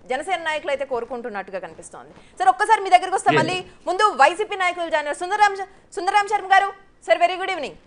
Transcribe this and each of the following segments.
జనసేన నాయకులు అయితే కోరుకుంటున్నట్టుగా కనిపిస్తోంది సార్ ఒక్కసారి మీ దగ్గరికి వస్తే మళ్ళీ ముందు వైసీపీ నాయకులు జాయిన్ అయ్యారు. సుందరరామ్ సుందరరామ్ శర్మ గారు సార్ వెరీ గుడ్ ఈవినింగ్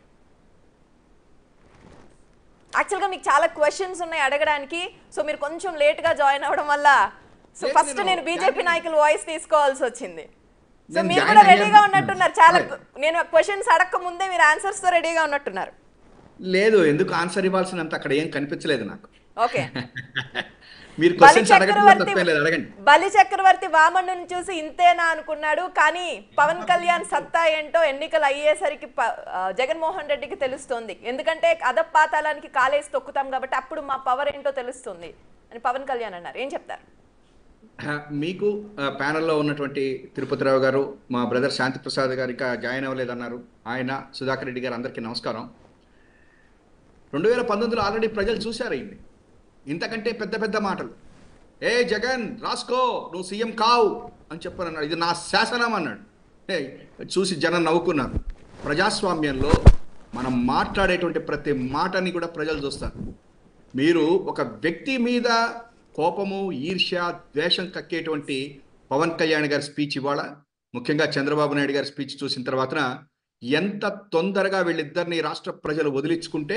యాక్చువల్గా మీకు చాలా క్వశ్చన్స్ ఉన్నాయి అడగడానికి సో మీరు కొంచెం లేట్గా జాయిన్ అవ్వడం వల్ల సో లేదు, ఫస్ట్ నేను నేను బీజేపీ నాయకుల వాయిస్ తీసుకోవాల్సి వచ్చింది సో నేను మీరు join కూడా అయ్యాను రెడీగా ఉన్నట్టున్నారు చాలా Right. నేను క్వశ్చన్స్ అడగక ముందే మీరు ఆన్సర్స్ తో రెడీగా ఉన్నట్టున్నారు లేదు ఎందుకు ఆన్సర్ ఇవ్వాల్సినంత అక్కడ ఏం కనిపించలేదు నాకు ఓకే మీరు బలి క్వశ్చన్స్ అడగడం చక్రవర్తి తప్పే లేదు అడగండి బలి చక్రవర్తి వామనుని చూసి ఇంతేనా అనుకున్నాడు కానీ పవన్ కళ్యాణ్ సత్తా ఏంటో ఎన్నికలు అయ్యేసరికి ప- ఆ, జగన్మోహన్ రెడ్డికి తెలుస్తుంది ఎందుకంటే అదపాతాలానికి కాలేసి తొక్కుతాం కాబట్టి అప్పుడు మా పవర్ ఏంటో తెలుస్తుంది అని పవన్ కళ్యాణ్ అన్నారు ఏం చెప్తారు ఆ, మీకు ఆ, ప్యానెల్లో ఉన్నటువంటి తిరుపతిరావు గారు మా బ్రదర్ శాంతి ప్రసాద్ గారు ఇంకా జాయిన్ అవ్వలేదన్నారు ఆయన సుధాకర్ రెడ్డి గారు అందరికీ నమస్కారం రెండు వేల పంతొమ్మిదిలో ఆల్రెడీ ప్రజలు చూశారు అయింది ఇంతకంటే పెద్ద పెద్ద మాటలు ఏ జగన్ రాసుకో నువ్వు సీఎం కావు అని చెప్పని అన్నాడు ఇది నా శాసనం అన్నాడు ఏ చూసి జనం నవ్వుకున్నారు ప్రజాస్వామ్యంలో మనం మాట్లాడేటువంటి ప్రతి మాటని కూడా ప్రజలు చూస్తారు మీరు ఒక వ్యక్తి మీద కోపము ఈర్ష్య ద్వేషం కక్కేటువంటి పవన్ కళ్యాణ్ గారి స్పీచ్ ఇవాళ ముఖ్యంగా చంద్రబాబు నాయుడు గారి స్పీచ్ చూసిన తర్వాత ఎంత తొందరగా వీళ్ళిద్దరిని రాష్ట్ర ప్రజలు వదిలించుకుంటే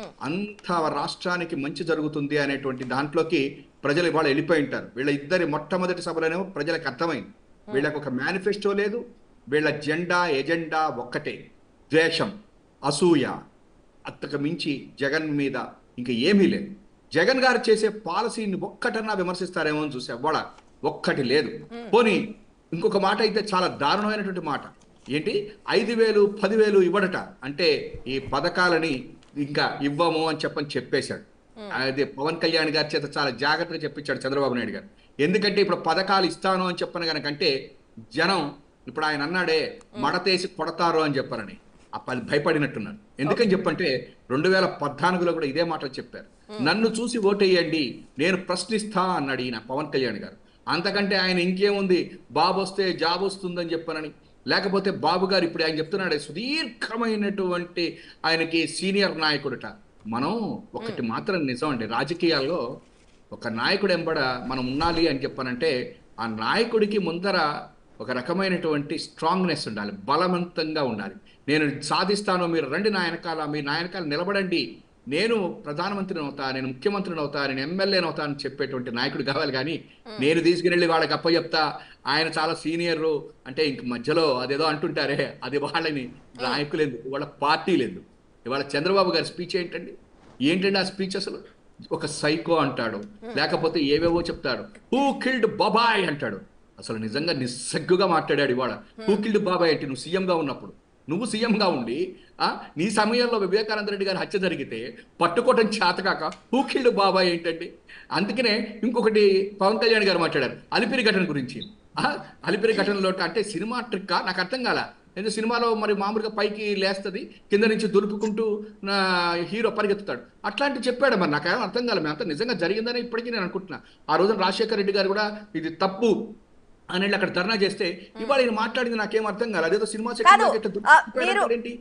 అంత రాష్ట్రానికి మంచి జరుగుతుంది అనేటువంటి దాంట్లోకి ప్రజలు ఇవాళ వెళ్ళిపోయి ఉంటారు వీళ్ళ ఇద్దరి మొట్టమొదటి సభలోనేమో ప్రజలకు అర్థమైంది వీళ్ళకి ఒక మేనిఫెస్టో లేదు వీళ్ళ జెండా ఎజెండా ఒక్కటే ద్వేషం అసూయ అంతకు మించి జగన్ మీద ఇంకా ఏమీ లేదు జగన్ గారు చేసే పాలసీని ఒక్కటన్నా విమర్శిస్తారేమో అని చూసే వాళ్ళ ఒక్కటి లేదు పోనీ ఇంకొక మాట అయితే చాలా దారుణమైనటువంటి మాట ఏంటి ఐదు వేలు పదివేలు ఇవ్వడట అంటే ఈ పథకాలని ఇంకా ఇవ్వము అని చెప్పని చెప్పేశాడు అదే పవన్ కళ్యాణ్ గారి చేత చాలా జాగ్రత్తగా చెప్పించాడు చంద్రబాబు నాయుడు గారు ఎందుకంటే ఇప్పుడు పథకాలు ఇస్తాను అని చెప్పను కనుకంటే జనం ఇప్పుడు ఆయన అన్నాడే మడతేసి కొడతారు అని చెప్పారని ఆ పది భయపడినట్టున్నారు ఎందుకని చెప్పంటే రెండు వేల పద్నాలుగులో కూడా ఇదే మాటలు చెప్పారు నన్ను చూసి ఓటేయండి నేను ప్రశ్నిస్తా అన్నాడు ఈయన పవన్ కళ్యాణ్ గారు అంతకంటే ఆయన ఇంకేముంది బాబు వస్తే జాబ్ వస్తుందని చెప్పనని లేకపోతే బాబు గారు ఇప్పుడు ఆయన చెప్తున్నాడే సుదీర్ఘమైనటువంటి ఆయనకి సీనియర్ నాయకుడట మనం ఒకటి మాత్రం నిజం అండి రాజకీయాల్లో ఒక నాయకుడు ఎంబడ మనం ఉండాలి అని చెప్పానంటే ఆ నాయకుడికి ముందర ఒక రకమైనటువంటి స్ట్రాంగ్నెస్ ఉండాలి బలవంతంగా ఉండాలి నేను సాధిస్తాను మీరు రండి నా వెనకాల మీ నా వెనకాల నిలబడండి నేను ప్రధానమంత్రిని అవుతా నేను ముఖ్యమంత్రిని అవుతా నేను ఎమ్మెల్యేని అవుతా అని చెప్పేటువంటి నాయకుడు కావాలి కానీ నేను తీసుకుని వాళ్ళకి అప్ప చెప్తా ఆయన చాలా సీనియర్ అంటే ఇంక మధ్యలో అదేదో అంటుంటారే అది వాళ్ళని నాయకులు ఎందుకు వాళ్ళ పార్టీలు ఎందుకు ఇవాళ చంద్రబాబు గారి స్పీచ్ ఏంటండి ఏంటండి ఆ స్పీచ్ అసలు ఒక సైకో అంటాడు లేకపోతే ఏవేవో చెప్తాడు హూ కిల్డ్ బాబాయ్ అంటాడు అసలు నిజంగా నిస్సగ్గుగా మాట్లాడాడు ఇవాళ హూ కిల్డ్ బాబాయ్ అంటే నువ్వు సీఎంగా ఉన్నప్పుడు నువ్వు సీఎంగా ఉండి ఆ నీ సమయంలో వివేకానంద రెడ్డి గారి హత్య జరిగితే పట్టుకోవటం చేతకాక హూ కిల్డ్ బాబాయ్ ఏంటండి అందుకనే ఇంకొకటి పవన్ కళ్యాణ్ గారు మాట్లాడారు అలిపిరి ఘటన గురించి ఆ, అలిపిరి ఘటనలో అంటే సినిమా ట్రిక్కా నాకు అర్థం కాల ఎందుకంటే సినిమాలో మరి మామూలుగా పైకి లేస్తుంది కింద నుంచి దులుపుకుంటూ నా హీరో పరిగెత్తుతాడు అట్లాంటి చెప్పాడు మరి నాకేం అర్థం కాలేదు మేమంతా నిజంగా జరిగిందని ఇప్పటికీ నేను అనుకుంటున్నా ఆ రోజున రాజశేఖర రెడ్డి గారు కూడా ఇది తప్పు అని వెళ్ళి అక్కడ ధర్నా చేస్తే ఇవాళ ఈయన మాట్లాడింది నాకేం అర్థం కాలేదు అదేదో సినిమా సెట్ కాదు, ఇట్లా ఆ, దులుపుతాడు మీరు- ఏంటి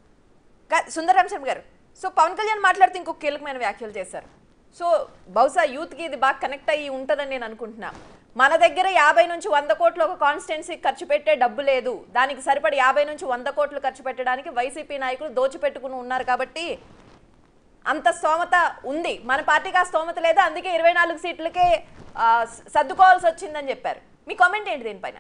కా- సుందరరామ్ శర్మ గారు సో పవన్ కళ్యాణ్ మాట్లాడుతూ ఇంకొక కీలకమైన వ్యాఖ్యలు చేశారు సో బహుశా యూత్కి ఇది బాగా కనెక్ట్ అయ్యి ఉంటుందని నేను అనుకుంటున్నా మన దగ్గర యాభై నుంచి వంద కోట్లు ఒక కాన్స్టిట్యున్సీ ఖర్చు పెట్టే డబ్బు లేదు దానికి సరిపడి యాభై నుంచి వంద కోట్లు ఖర్చు పెట్టడానికి వైసీపీ నాయకులు దోచిపెట్టుకుని ఉన్నారు కాబట్టి అంత స్తోమత ఉంది మన పార్టీకి ఆ స్తోమత లేదు అందుకే ఇరవై నాలుగు సీట్లకే ఆ, స- సర్దుకోవాల్సి వచ్చిందని చెప్పారు మీ కామెంట్ ఏంటి దీనిపైన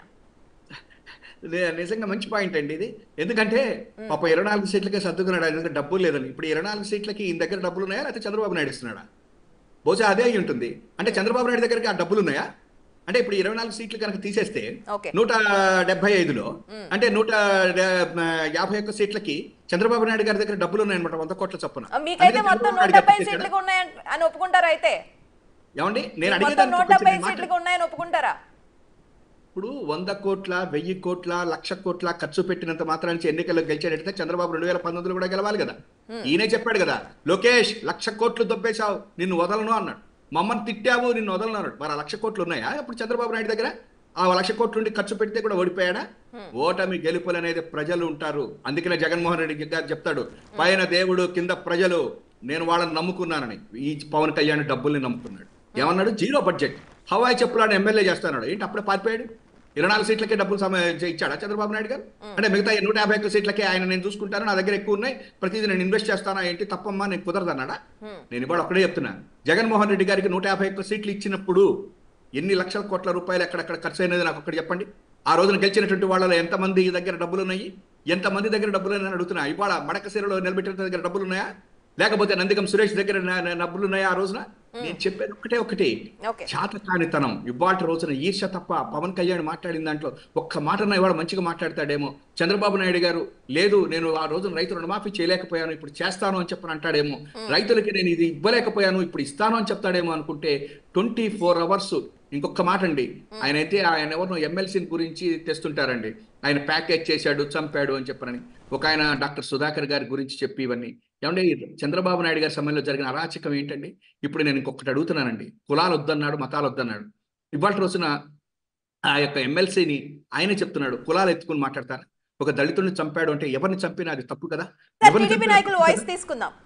ఇది నిజంగా మంచి పాయింట్ అండి ఇది ఎందుకంటే పాప ఇరవై నాలుగు సీట్లకే సర్దుకున్నాడు ఆయన దగ్గర డబ్బులు లేదని ఇప్పుడు ఇరవై నాలుగు సీట్లకి ఈయన దగ్గర డబ్బులు ఉన్నాయా లేకపోతే చంద్రబాబు నాయుడు ఇస్తున్నాడా బహుశా అదే అయి ఉంటుంది అంటే చంద్రబాబు నాయుడు దగ్గరికి ఆ డబ్బులు ఉన్నాయా అంటే ఇప్పుడు ఇరవై నాలుగు సీట్లు కనుక తీసేస్తే ఓకే. నూట డెబ్బై ఐదులో అంటే నూట డ- యాభై ఒక్క సీట్లకి చంద్రబాబు నాయుడు గారి దగ్గర డబ్బులు ఉన్నాయన్నమాట వంద కోట్ల చొప్పున ఆ, మీకైతే అందుకే మొత్తం చంద్రబాబు నూట నాయుడు గారు డెబ్బై తీసేశాడా? సీట్లకు ఉన్నాయి అని ఒప్పుకుంటారా అయితే ఏమండి నేను మొత్తం అడిగేదానికి నూట కొంచెం డెబ్బై నేను మాట్లా- సీట్లకు ఉన్నాయని ఒప్పుకుంటారా ఇప్పుడు వంద కోట్ల వెయ్యి కోట్ల లక్ష కోట్ల ఖర్చు పెట్టినంత మాత్రానికి ఎన్నికల్లో గెలిచాడంటే చంద్రబాబు రెండు వేల పంతొమ్మిదిలో కూడా గెలవాలి కదా ఈయనే చెప్పాడు కదా లోకేష్ లక్ష కోట్లు దొబ్బేశావు నిన్ను వదలను అన్నాడు మమ్మల్ని తిట్టావు నిన్ను వదలను అన్నాడు మరి ఆ లక్ష కోట్లు ఉన్నాయా ఇప్పుడు చంద్రబాబు నాయుడు దగ్గర ఆ లక్ష కోట్ల నుండి ఖర్చు పెడితే కూడా ఓడిపోయాడా ఓటమి గెలుపులు అనేది ప్రజలు ఉంటారు అందుకనే జగన్మోహన్ రెడ్డి గారు చెప్తాడు పైన దేవుడు కింద ప్రజలు నేను వాళ్ళని నమ్ముకున్నానని ఈ పవన్ కళ్యాణ్ డబ్బుల్ని నమ్ముకున్నాడు ఏమన్నాడు జీరో బడ్జెట్ హవాయి చెప్పులాడు ఎమ్మెల్యే చేస్తున్నాడు ఏంటి అప్పుడే పారిపోయాడు ఇరవై నాలుగు సీట్లకే డబ్బులు సమ ఇచ్చాడా చంద్రబాబు నాయుడు గారు అంటే మిగతా ఈ నూట యాభై ఒక్క సీట్లకే ఆయన నేను చూసుకుంటాను నా దగ్గర ఎక్కువ ఉన్నాయి ప్రతిదీ నేను ఇన్వెస్ట్ చేస్తానా ఏంటి తప్పమ్మా నేను కుదరదన్నాడా Hmm. నేను ఇవాళ ఒకటే చెప్తున్నా జగన్మోహన్ రెడ్డి గారికి నూట యాభై ఒక్క సీట్లు ఇచ్చినప్పుడు ఎన్ని లక్షల కోట్ల రూపాయలు ఎక్కడెక్కడ ఖర్చు అయినది నాకు ఒకటి చెప్పండి ఆ రోజున గెలిచినటువంటి వాళ్ళలో ఎంతమంది దగ్గర డబ్బులు ఉన్నాయి ఎంతమంది దగ్గర డబ్బులు ఉన్నాయని అడుగుతున్నా ఇవాళ మడకశీరలో నిలబెట్టిన దగ్గర డబ్బులు ఉన్నాయా లేకపోతే నందిగం సురేష్ దగ్గర న- న- డబ్బులు ఉన్నాయా ఆ రోజున నేను చెప్పేది ఒకటే ఒకటి ఓకే చాతకానితనం ఇవాళ రోజున ఈర్ష తప్ప పవన్ కళ్యాణ్ మాట్లాడిన దాంట్లో ఒక్క మాటన ఇవాళ మంచిగా మాట్లాడతాడేమో చంద్రబాబు నాయుడు గారు లేదు నేను ఆ రోజున రైతు రుణమాఫీ చేయలేకపోయాను ఇప్పుడు చేస్తాను అని చెప్పని అంటాడేమో రైతులకి నేను ఇది ఇవ్వలేకపోయాను ఇప్పుడు ఇస్తాను అని చెప్తాడేమో అనుకుంటే ట్వంటీ ఫోర్ అవర్స్ ఇంకొక మాట అండి ఆయన అయితే ఆయన ఎవరినో ఎమ్మెల్సీ గురించి తెస్తుంటారండి ఆయన ప్యాకేజ్ చేశాడు చంపాడు అని చెప్పనని ఒక ఆయన డాక్టర్ సుధాకర్ గారి గురించి చెప్పి ఇవన్నీ ఏమంటే ఈ చంద్రబాబు నాయుడు గారి సమయంలో జరిగిన అరాచకం ఏంటండి ఇప్పుడు నేను ఇంకొకటి అడుగుతున్నానండి కులాలు వద్దన్నాడు మతాలు వద్దన్నాడు ఇవాళ రోజున ఆ యొక్క ఎమ్మెల్సీని ఆయనే చెప్తున్నాడు కులాలు ఎత్తుకుని మాట్లాడతారు ఒక దళితుడిని చంపాడు అంటే ఎవరిని చంపినా అది తప్పు కదా సార్ ఎవరిని టీడీపీ చంపినా నాయకులు తప్పు వాయిస్ కదా? తీసుకుందాం